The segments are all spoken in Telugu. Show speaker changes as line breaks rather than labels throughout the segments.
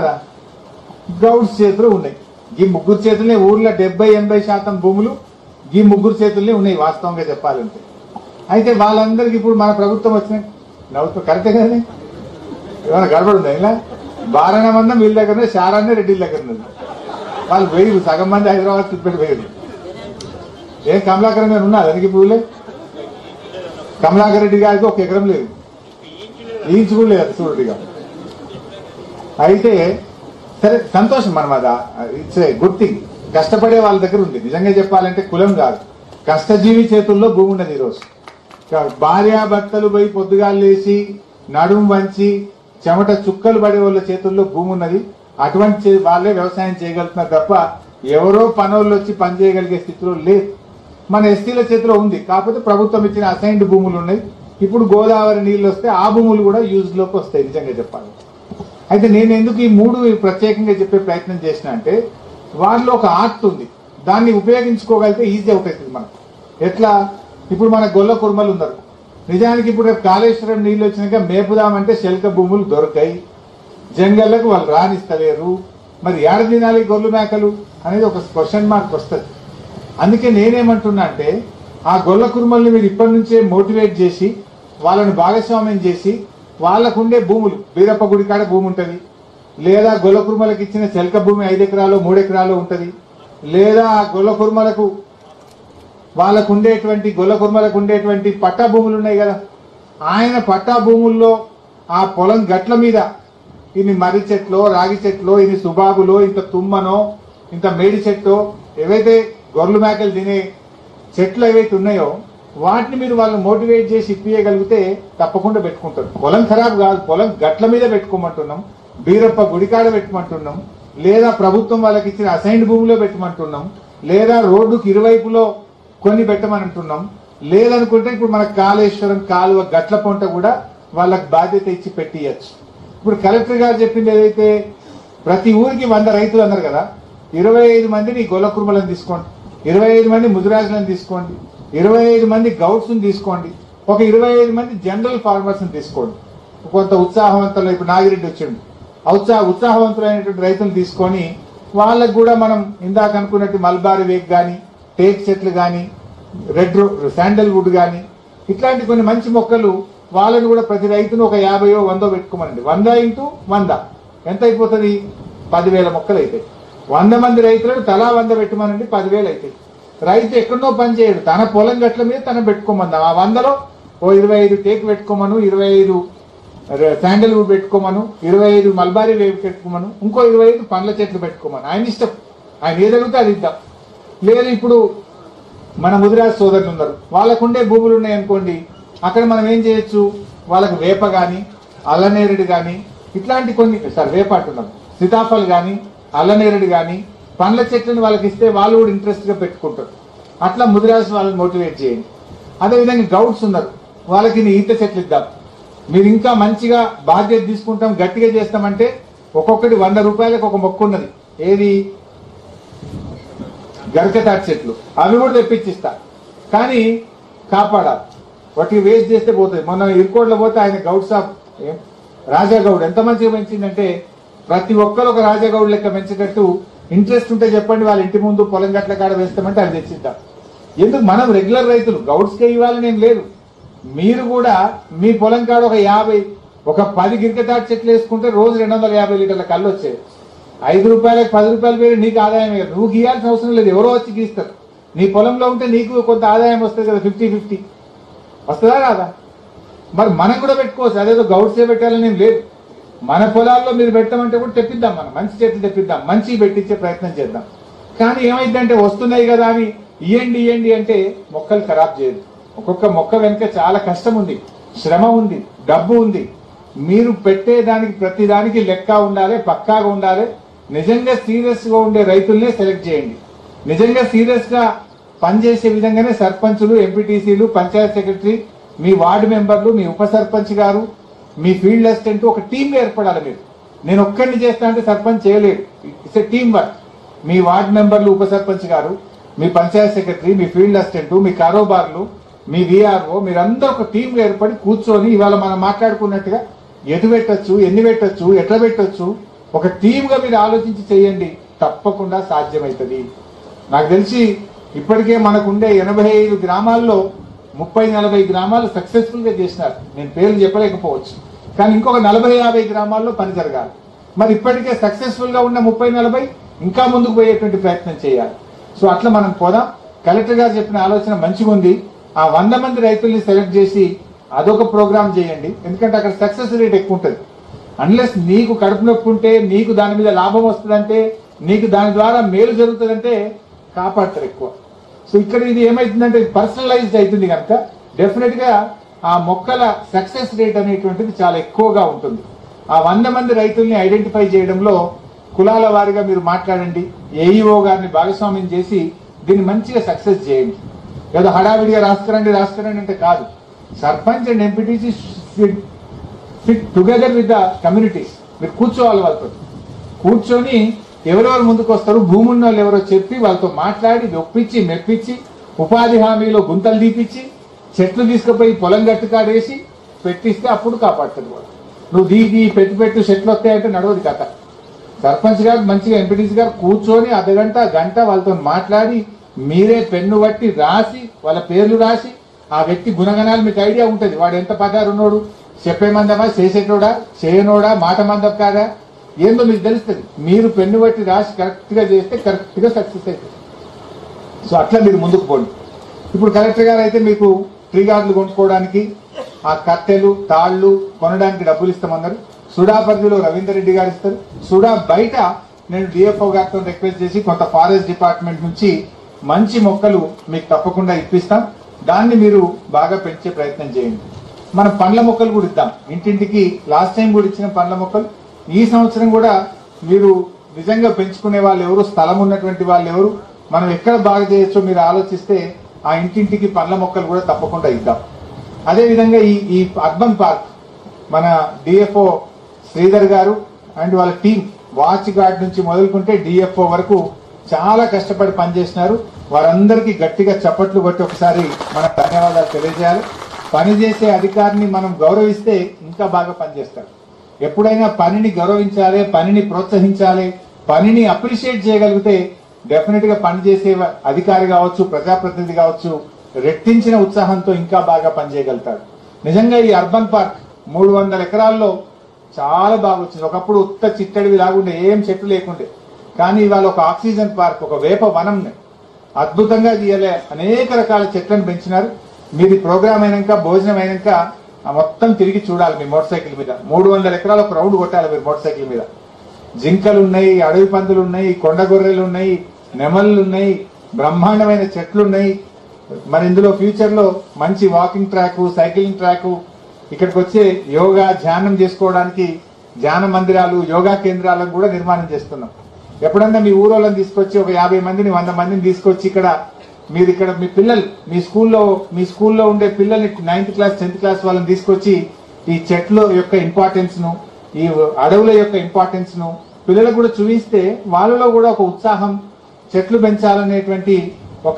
కదా గౌడ్స్ చేతులు ఉన్నాయి ఈ ముగ్గురు చేతులనే ఊర్లో డెబ్బై ఎనభై శాతం భూములు ఈ ముగ్గురు చేతుల్నే ఉన్నాయి వాస్తవంగా చెప్పాలంటే అయితే వాళ్ళందరికీ ఇప్పుడు మన ప్రభుత్వం వచ్చిన నవ్వుతూ కరెక్టే కదండి ఏమైనా గడబడి ఉందా ఇలా బారణ మందం వీళ్ళ దగ్గర శారాన్ని రెడ్డి దగ్గర ఉన్నది వాళ్ళు వేయరు సగం మంది హైదరాబాద్ తిప్పెట్టి వేయరు ఏ కమలాకర్ గారు ఉన్నా దానికి పూలే కమలాకర్ రెడ్డి గారికి ఒక ఎకరం లేదు ఈంచు కూడా లేదు చూడడిగా అయితే సరే సంతోషం మనం అదా ఇట్స్ ఏ గుడ్ థింగ్ కష్టపడే వాళ్ళ దగ్గర ఉంది నిజంగా చెప్పాలంటే కులం కాదు కష్టజీవి చేతుల్లో భూమి ఉన్నది ఈరోజు భార్యాభర్తలు పోయి పొద్దుగాలు లేచి నడుము వంచి చెమట చుక్కలు పడే వాళ్ళ చేతుల్లో భూమి ఉన్నది అటువంటి చే- వాళ్ళే వ్యవసాయం చేయగలుగుతున్నారు తప్ప ఎవరో పనోళ్ళు వచ్చి పని చేయగలిగే స్థితిలో లేదు మన ఎస్టీల చేతిలో ఉంది కాకపోతే ప్రభుత్వం ఇచ్చిన అసైన్డ్ భూములు ఉన్నాయి ఇప్పుడు గోదావరి నీళ్ళు వస్తే ఆ భూములు కూడా యూజ్ లోకి వస్తాయి నిజంగా చెప్పాలి అయితే నేను ఎందుకు ఈ మూడు ప్రత్యేకంగా చెప్పే ప్రయత్నం చేసిన అంటే వారిలో ఒక ఆర్ట్ ఉంది దాన్ని ఉపయోగించుకోగలిగితే ఈజీ అవుతుంది మనకు ఎట్లా ఇప్పుడు మన గొల్ల కుర్మలు ఉన్నారు నిజానికి ఇప్పుడు రేపు కాళేశ్వరం నీళ్ళు వచ్చినాక మేపుదామంటే శల్క భూములు దొరకాయి జంగల్లకు వాళ్ళు రాణిస్తలేరు మరి ఏడ తినాలి గొర్రెలు మేకలు అనేది ఒక క్వశ్చన్ మార్క్ వస్తుంది అందుకే నేనేమంటున్నా అంటే ఆ గొల్ల కుర్మల్ని మీరు ఇప్పటి నుంచే మోటివేట్ చేసి వాళ్ళని భాగస్వామ్యం చేసి వాళ్ళకుండే భూములు బీరప్ప గుడి కాడ భూమి ఉంటది లేదా గొల్ల కుర్మలకు ఇచ్చిన చెలక భూమి ఐదు ఎకరాలు మూడు ఎకరాలు ఉంటది లేదా ఆ గొల్ల కుర్మలకు వాళ్ళకు ఉండేటువంటి గొల్ల కుర్మలకు ఉండేటువంటి పట్టా భూములు ఉన్నాయి కదా ఆయన పట్టా భూముల్లో ఆ పొలం గట్ల మీద ఇన్ని మర్రి చెట్లో రాగి చెట్లో ఇన్ని సుబాబులో ఇంత తుమ్మనో ఇంత మేడి చెట్టో ఏవైతే గొర్రెలు మేకలు తినే చెట్లు ఏవైతే ఉన్నాయో వాటిని మీరు వాళ్ళని మోటివేట్ చేసి ఇప్పియగలిగితే తప్పకుండా పెట్టుకుంటారు పొలం ఖరాబ్ కాదు పొలం గట్ల మీద పెట్టుకోమంటున్నాం బీరప్ప గుడికాడ పెట్టమంటున్నాం లేదా ప్రభుత్వం వాళ్ళకి ఇచ్చిన అసైన్డ్ భూమిలో పెట్టమంటున్నాం లేదా రోడ్డుకి ఇరువైపులో కొన్ని పెట్టమనంటున్నాం లేదనుకుంటే ఇప్పుడు మన కాళేశ్వరం కాలువ గట్ల పొంట కూడా వాళ్ళకి బాధ్యత ఇచ్చి పెట్టియచ్చు ఇప్పుడు కలెక్టర్ గారు చెప్పింది ఏదైతే ప్రతి ఊరికి వంద రైతులు అన్నారు కదా ఇరవై ఐదు మందిని గొల్ల కుర్మలను తీసుకోండి ఇరవై ఐదు మంది ముదిరాజులను తీసుకోండి ఇరవై ఐదు మంది గౌడ్స్ తీసుకోండి ఒక ఇరవై ఐదు మంది జనరల్ ఫార్మర్స్ తీసుకోండి కొంత ఉత్సాహవంతులు ఇప్పుడు నాగిరెడ్డి వచ్చిండు ఆ ఉత్సాహ ఉత్సాహవంతులైనటువంటి రైతులు తీసుకొని వాళ్ళకు కూడా మనం ఇందాక అనుకున్నట్టు మల్బారి వేక్ కానీ టేక్ చెట్లు కానీ రెడ్ శాండల్ వుడ్ కానీ ఇట్లాంటి కొన్ని మంచి మొక్కలు వాళ్ళని కూడా ప్రతి రైతును ఒక యాభైయో వందో పెట్టుకోమనండి వంద ఇంటూ వంద ఎంత అయిపోతుంది పదివేల మొక్కలు అవుతాయి వంద మంది రైతులను తలా వంద పెట్టమనండి పదివేలు అవుతాయి రైతు ఎక్కడో పని చేయడు తన పొలం గట్ల మీద తన పెట్టుకోమందాం ఆ వందలో ఓ ఇరవై ఐదు టేక్ పెట్టుకోమను ఇరవై ఐదు శాండల్ వుడ్ పెట్టుకోమను ఇరవై ఐదు మల్బారీ వేవ్ పెట్టుకోమను ఇంకో ఇరవై ఐదు పండ్ల చెట్లు పెట్టుకోమను ఆయన ఇష్టం ఆయన ఏది అడిగితే అది ఇద్దాం లేదు ఇప్పుడు మన ముదిరాజ్ సోదరులు ఉన్నారు వాళ్ళకుండే భూములు ఉన్నాయి అనుకోండి అక్కడ మనం ఏం చేయొచ్చు వాళ్ళకి వేప గాని అల్లనేరుడు గాని ఇట్లాంటి కొన్ని సార్ వేప అంటున్నాం సీతాఫల్ గాని అల్లనేరుడు గాని పండ్ల చెట్లను వాళ్ళకి ఇస్తే వాళ్ళు కూడా ఇంట్రెస్ట్ గా పెట్టుకుంటారు అట్లా ముదిరాజ్ వాళ్ళని మోటివేట్ చేయండి అదేవిధంగా గౌడ్స్ ఉన్నారు వాళ్ళకి ఇన్ని ఈత చెట్లు ఇద్దాం మీరు ఇంకా మంచిగా బాధ్యత తీసుకుంటాం గట్టిగా చేస్తామంటే ఒక్కొక్కటి వంద రూపాయలకు ఒక మొక్క ఉన్నది ఏది గరికతాటి చెట్లు అవి కూడా తెప్పించిస్తా కానీ కాపాడాలి వాటికి వేస్ట్ చేస్తే పోతుంది మొన్న ఇరుకోడ్లో పోతే ఆయన గౌడ్ సాబ్ ఏం? రాజాగౌడ్ ఎంత మంచిగా పెంచిందంటే ప్రతి ఒక్కరు ఒక రాజాగౌడ్ లెక్క పెంచేటట్టు ఇంట్రెస్ట్ ఉంటే చెప్పండి వాళ్ళ ఇంటి ముందు పొలం గట్ల కాడ వేస్తామంటే అది తెచ్చిద్దాం ఎందుకు మనం రెగ్యులర్ రైతులు గౌడ్స్కే ఇవ్వాలని ఏం లేదు మీరు కూడా మీ పొలం కాడ ఒక యాభై ఒక పది గిరికతాటి చెట్లు వేసుకుంటే రోజు రెండు వందల యాభై లీటర్ల కళ్ళు వచ్చేది ఐదు రూపాయలకు పది రూపాయలు పేరు నీకు ఆదాయం కదా నువ్వు గీయాల్సిన అవసరం లేదు ఎవరో వచ్చి గీస్తారు నీ పొలంలో ఉంటే నీకు కొంత ఆదాయం వస్తుంది కదా ఫిఫ్టీ ఫిఫ్టీ వస్తుందా రాదా మరి మనం కూడా పెట్టుకోవచ్చు అదేదో గౌడ్సే పెట్టాలని ఏం లేదు మన పొలాల్లో మీరు పెట్టమంటే కూడా తెప్పిద్దాం మనం మంచి చెట్లు తెప్పిద్దాం మంచి పెట్టించే ప్రయత్నం చేద్దాం కానీ ఏమైందంటే వస్తున్నాయి కదా అని ఇయ్యండి ఇయ్యండి అంటే మొక్కలు ఖరాబ్ చేయదు ఒక్కొక్క మొక్క వెనుక చాలా కష్టం ఉంది శ్రమ ఉంది డబ్బు ఉంది మీరు పెట్టే దానికి ప్రతి దానికి లెక్క ఉండాలి పక్కాగా ఉండాలి నిజంగా సీరియస్ గా ఉండే రైతుల్నే సెలెక్ట్ చేయండి నిజంగా సీరియస్ గా పనిచేసే విధంగానే సర్పంచులు ఎంపీటీసీలు పంచాయత్ సెక్రటరీ మీ వార్డు మెంబర్లు మీ ఉప సర్పంచ్ గారు మీ ఫీల్డ్ అసిస్టెంట్ ఒక టీం ఏర్పడాలి మీరు నేను ఒక్కడిని చేస్తా అంటే సర్పంచ్ చేయలేడు ఇట్స్ ఎ టీం వర్క్ మీ వార్డు మెంబర్లు ఉప సర్పంచ్ గారు మీ పంచాయత్ సెక్రటరీ మీ ఫీల్డ్ అసిస్టెంట్ మీ కారోబార్లు మీ విఆర్ఓ మీరందరూ ఒక టీం ఏర్పడి కూర్చొని ఇవాళ మనం మాట్లాడుకున్నట్టుగా ఎటు పెట్టొచ్చు ఎన్ని పెట్టొచ్చు ఎట్లా పెట్టొచ్చు ఒక టీమ్ గా మీరు ఆలోచించి చేయండి తప్పకుండా సాధ్యమవుతుంది నాకు తెలిసి ఇప్పటికే మనకుండే ఎనభై ఐదు గ్రామాల్లో ముప్పై నలభై గ్రామాలు సక్సెస్ఫుల్ గా చేసినారు నేను పేర్లు చెప్పలేకపోవచ్చు కానీ ఇంకొక నలభై యాభై గ్రామాల్లో పని జరగాలి మరి ఇప్పటికే సక్సెస్ఫుల్ గా ఉన్న ముప్పై నలభై ఇంకా ముందుకు పోయేటువంటి ప్రయత్నం చేయాలి సో అట్లా మనం పోదాం కలెక్టర్ గారు చెప్పిన ఆలోచన మంచిగా ఉంది ఆ వంద మంది రైతుల్ని సెలెక్ట్ చేసి అదొక ప్రోగ్రామ్ చేయండి ఎందుకంటే అక్కడ సక్సెస్ రేట్ ఎక్కువ ఉంటుంది అన్లెస్ నీకు కడుపు నొప్పి ఉంటే నీకు దాని మీద లాభం వస్తుందంటే నీకు దాని ద్వారా మేలు జరుగుతుందంటే కాపాడతారు ఎక్కువ సో ఇక్కడ ఇది ఏమైతుందంటే పర్సనలైజ్డ్ అవుతుంది కనుక డెఫినెట్ గా ఆ మొక్కల సక్సెస్ రేట్ అనేటువంటిది చాలా ఎక్కువగా ఉంటుంది ఆ వంద మంది రైతుల్ని ఐడెంటిఫై చేయడంలో కులాల వారిగా మీరు మాట్లాడండి ఏఈఓ గారిని భాగస్వామ్యం చేసి దీన్ని మంచిగా సక్సెస్ చేయండి ఏదో హడావిడిగా రాసుకురండి రాసుకురండి అంటే కాదు sarpanch and MPTC sit together with the communities మీరు కూర్చోవాలి వాళ్ళతో కూర్చొని ఎవరెవరు ముందుకు వస్తారు భూమి ఉన్న వాళ్ళు ఎవరో చెప్పి వాళ్ళతో మాట్లాడి ఒప్పించి మెప్పించి ఉపాధి హామీలో గుంతలు తీపిచ్చి చెట్లు తీసుకుపోయి పొలం గట్టు కాడేసి పెట్టిస్తే అప్పుడు కాపాడుతుంది వాళ్ళు నువ్వు దీ దీ పెట్టి పెట్టు చెట్లు వస్తాయంటే నడవదు కథ సర్పంచ్ గారు మంచిగా ఎంపీటీసీ గారు కూర్చొని అర్ధగంట గంట వాళ్ళతో మాట్లాడి మీరే పెన్ను బట్టి రాసి వాళ్ళ పేర్లు రాసి ఆ వ్యక్తి గుణగణాలు మీకు ఐడియా ఉంటుంది వాడు ఎంత పదారు ఉన్నాడు చెప్పే మందమా చేసేటోడా చేయనోడా మాట మందం కాదా ఏందో మీకు తెలుస్తుంది మీరు పెన్ను బట్టి రాసి కరెక్ట్ గా చేస్తే కరెక్ట్ గా సక్సెస్ అవుతుంది సో అట్లా మీరు ముందుకు పోండి ఇప్పుడు కలెక్టర్ గారు అయితే మీకు ట్రీ గార్డులు కొనుక్కోవడానికి ఆ కట్టెలు తాళ్ళు కొనడానికి డబ్బులు ఇస్తామన్నారు సుడా పరిధిలో రవీందర్ రెడ్డి గారు ఇస్తారు సుడా బయట నేను డిఎఫ్ఓ గారితో రిక్వెస్ట్ చేసి కొంత ఫారెస్ట్ డిపార్ట్మెంట్ నుంచి మంచి మొక్కలు మీకు తప్పకుండా ఇప్పిస్తాం దాన్ని మీరు బాగా పెంచే ప్రయత్నం చేయండి మనం పండ్ల మొక్కలు కూడా ఇద్దాం ఇంటింటికి లాస్ట్ టైం కూడా ఇచ్చిన పండ్ల మొక్కలు ఈ సంవత్సరం కూడా మీరు నిజంగా పెంచుకునే వాళ్ళు ఎవరు స్థలం ఉన్నటువంటి వాళ్ళు ఎవరు మనం ఎక్కడ బాగా చేయొచ్చో మీరు ఆలోచిస్తే ఆ ఇంటింటికి పండ్ల మొక్కలు కూడా తప్పకుండా ఇద్దాం అదే విధంగా ఈ ఈ అర్బన్ పార్క్ మన డిఎఫ్ఓ శ్రీధర్ గారు అండ్ వాళ్ళ టీం వాచ్ గార్డ్ నుంచి మొదలుకుంటే డిఎఫ్ఓ వరకు చాలా కష్టపడి పనిచేసినారు వారందరికీ గట్టిగా చప్పట్లు కొట్టి ఒకసారి మన ధన్యవాదాలు తెలియజేయాలి పనిచేసే అధికారిని మనం గౌరవిస్తే ఇంకా బాగా పనిచేస్తారు ఎప్పుడైనా పనిని గౌరవించాలి పనిని ప్రోత్సహించాలి పనిని అప్రిషియేట్ చేయగలిగితే డెఫినెట్ గా పనిచేసే అధికారి కావచ్చు ప్రజాప్రతినిధి కావచ్చు రెట్టించిన ఉత్సాహంతో ఇంకా బాగా పనిచేయగలుగుతాడు నిజంగా ఈ అర్బన్ పార్క్ మూడు వందల ఎకరాల్లో చాలా బాగా వచ్చింది ఒకప్పుడు ఉత్త చిట్టడివి లాగుండే ఏం చెట్లు లేకుండే కానీ ఇవాళ ఒక ఆక్సిజన్ పార్క్ ఒక వేప వనం అద్భుతంగా తీయలే అనేక రకాల చెట్లను పెంచినారు మీది ప్రోగ్రామ్ అయినాక భోజనం అయినాక ఆ మొత్తం తిరిగి చూడాలి మీ మోటార్ సైకిల్ మీద మూడు వందల ఎకరాలు ఒక రౌండ్ కొట్టాలి మీరు మోటార్ సైకిల్ మీద జింకలు ఉన్నాయి అడవి పందులు ఉన్నాయి కొండ గొర్రెలు ఉన్నాయి నెమళ్ళు ఉన్నాయి బ్రహ్మాండమైన చెట్లు ఉన్నాయి మరి ఇందులో ఫ్యూచర్ లో మంచి వాకింగ్ ట్రాక్ సైక్లింగ్ ట్రాక్ ఇక్కడికి వచ్చే యోగా ధ్యానం చేసుకోవడానికి ధ్యాన మందిరాలు యోగా కేంద్రాలను కూడా నిర్మాణం చేస్తున్నాం ఎప్పుడన్నా మీ ఊరోళ్ళని తీసుకొచ్చి ఒక యాభై మందిని వంద మందిని తీసుకొచ్చి ఇక్కడ మీరు ఇక్కడ మీ పిల్లలు మీ స్కూల్లో మీ స్కూల్లో ఉండే పిల్లల్ని నైన్త్ క్లాస్ టెన్త్ క్లాస్ వాళ్ళని తీసుకొచ్చి ఈ చెట్ల యొక్క ఇంపార్టెన్స్ ను ఈ అడవుల యొక్క ఇంపార్టెన్స్ ను పిల్లలకు కూడా చూపిస్తే వాళ్ళలో కూడా ఒక ఉత్సాహం చెట్లు పెంచాలనేటువంటి ఒక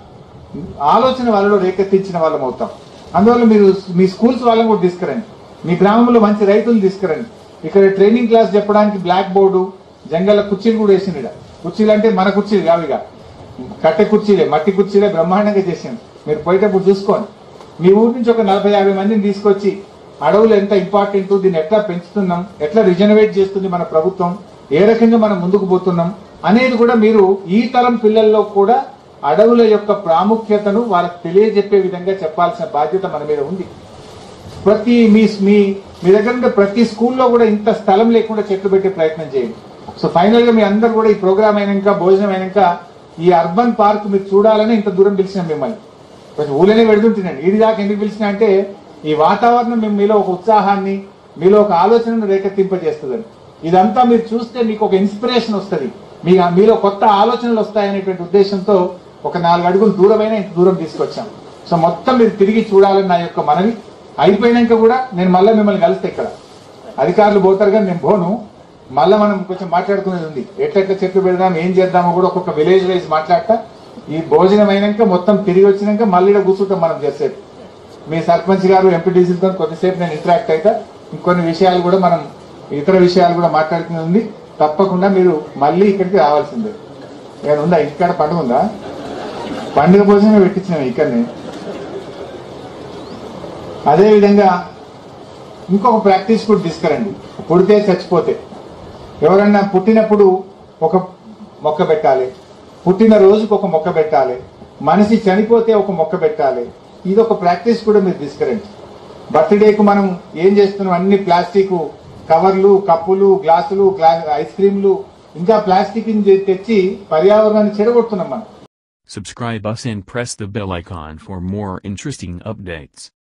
ఆలోచన వాళ్ళలో రేకెత్తించిన వాళ్ళం అవుతాం అందువల్ల మీరు మీ స్కూల్స్ వాళ్ళని కూడా తీసుకురండి మీ గ్రామంలో మంచి రైతులు తీసుకురండి ఇక్కడ ట్రైనింగ్ క్లాస్ చెప్పడానికి బ్లాక్ బోర్డు జంగల కుర్చీలు కూడా వేసిండు కుర్చీలు అంటే మన కుర్చీలు కావిగా కట్టె కుర్చీలే మట్టి కుర్చీలే బ్రహ్మాండంగా చేసిండు మీరు పోయేటప్పుడు చూసుకోండి మీ ఊరి నుంచి ఒక నలభై యాభై మందిని తీసుకొచ్చి అడవులు ఎంత ఇంపార్టెంట్ దీన్ని ఎట్లా పెంచుతున్నాం ఎట్లా రిజనరేట్ చేస్తుంది మన ప్రభుత్వం ఏ రకంగా మనం ముందుకు పోతున్నాం అనేది కూడా మీరు ఈ తరం పిల్లల్లో కూడా అడవుల యొక్క ప్రాముఖ్యతను వాళ్ళకి తెలియజెప్పే విధంగా చెప్పాల్సిన బాధ్యత మన మీద ఉంది ప్రతి మీ మీ మీ దగ్గర ఉండే ప్రతి స్కూల్లో కూడా ఇంత స్థలం లేకుండా చెట్లు పెట్టే ప్రయత్నం చేయండి సో ఫైనల్ గా మీ అందరు కూడా ఈ ప్రోగ్రామ్ అయినాక భోజనం అయినాక ఈ అర్బన్ పార్క్ మీరు చూడాలని ఇంత దూరం పిలిచినాం మిమ్మల్ని కొంచెం ఊళ్ళనే పెడుతుంటున్నాను ఇది దాకా ఎందుకు పిలిచినా అంటే ఈ వాతావరణం మేము మీలో ఒక ఉత్సాహాన్ని మీలో ఒక ఆలోచనను రేకెత్తింపజేస్తుందని ఇదంతా మీరు చూస్తే మీకు ఒక ఇన్స్పిరేషన్ వస్తుంది మీ మీలో కొత్త ఆలోచనలు వస్తాయనేటువంటి ఉద్దేశంతో ఒక నాలుగు అడుగులు దూరమైన ఇంత దూరం తీసుకొచ్చాం సో మొత్తం మీరు తిరిగి చూడాలని నా యొక్క మనవి అయిపోయినాక కూడా నేను మళ్ళీ మిమ్మల్ని కలిస్తే ఇక్కడ అధికారులు పోతారు కానీ నేను పోను మళ్ళీ మనం కొంచెం మాట్లాడుకునేది ఉంది ఎట్లెట్ల చెట్లు పెడదాం ఏం చేద్దామో కూడా ఒక్కొక్క విలేజ్ వైజ్ మాట్లాడతా ఈ భోజనం అయినాక మొత్తం తిరిగి వచ్చినాక మళ్ళీ ఈడ కూర్చుంటాం మనం చేసేది మీ సర్పంచ్ గారు ఎంపీటీసీలతో కొద్దిసేపు నేను ఇంటరాక్ట్ అవుతా ఇంకొన్ని విషయాలు కూడా మనం ఇతర విషయాలు కూడా మాట్లాడుకునేది ఉంది తప్పకుండా మీరు మళ్ళీ ఇక్కడికి రావాల్సిందే ఏమైనా ఉందా ఇక్కడ పండుగ ఉందా పండుగ భోజనమే పెట్టించినాం ఇక్కడనే అదే విధంగా ఇంకొక ప్రాక్టీస్ కూడా తీసుకురండి పుడితే చచ్చిపోతే ఎవరన్నా పుట్టినప్పుడు ఒక మొక్క పెట్టాలి పుట్టిన రోజుకు ఒక మొక్క పెట్టాలి మనిషి చనిపోతే ఒక మొక్క పెట్టాలి ఇది ఒక ప్రాక్టీస్ కూడా మీరు తీసుకురండి బర్త్డేకు మనం ఏం చేస్తున్నాం అన్ని ప్లాస్టిక్ కవర్లు కప్పులు గ్లాసులు గ్లా ఐస్ క్రీమ్లు ఇంకా ప్లాస్టిక్ తెచ్చి పర్యావరణాన్ని చెడగొడుతున్నాం మనం
Subscribe us and press the bell icon for more interesting updates.